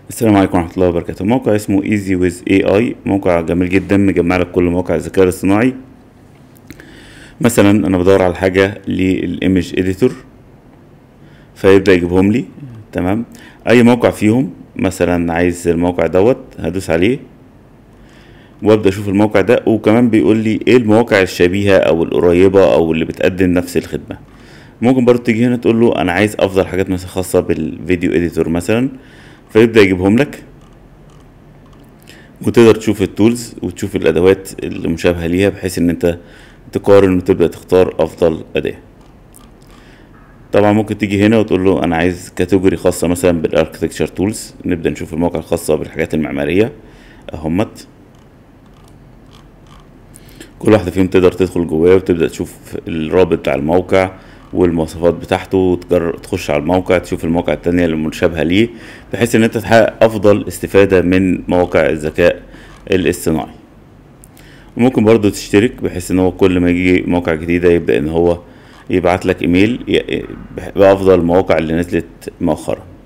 السلام عليكم ورحمة الله وبركاته موقع اسمه ايزي ويز اي اي موقع جميل جدا مجمع لك كل مواقع الذكاء الاصطناعي مثلا انا بدور على حاجة للايمج اديتور فيبدأ يجيبهم لي تمام اي موقع فيهم مثلا عايز الموقع دوت هدوس عليه وابدا اشوف الموقع ده وكمان بيقول لي ايه المواقع الشبيهة او القريبة او اللي بتقدم نفس الخدمة ممكن برضو تيجي هنا تقول له انا عايز افضل حاجات مثلا خاصة بالفيديو اديتور مثلا فيبدأ يجيبهم لك وتقدر تشوف التولز وتشوف الادوات اللي مشابهة ليها بحيث ان انت تقارن وتبدأ تختار افضل اداة طبعا ممكن تيجي هنا وتقول له انا عايز كاتيجوري خاصة مثلا بالاركتكتشر تولز نبدأ نشوف المواقع الخاصة بالحاجات المعمارية اهمت كل واحدة فيهم تقدر تدخل جواه وتبدأ تشوف الرابط بتاع الموقع والمواصفات بتاعته وتجرب تخش على الموقع تشوف المواقع التانية اللي مشابهة ليه بحيث ان انت تحقق افضل استفادة من مواقع الذكاء الاصطناعي وممكن برضو تشترك بحيث ان هو كل ما يجي موقع جديدة يبدأ ان هو يبعت لك ايميل ي- بافضل المواقع اللي نزلت مؤخرا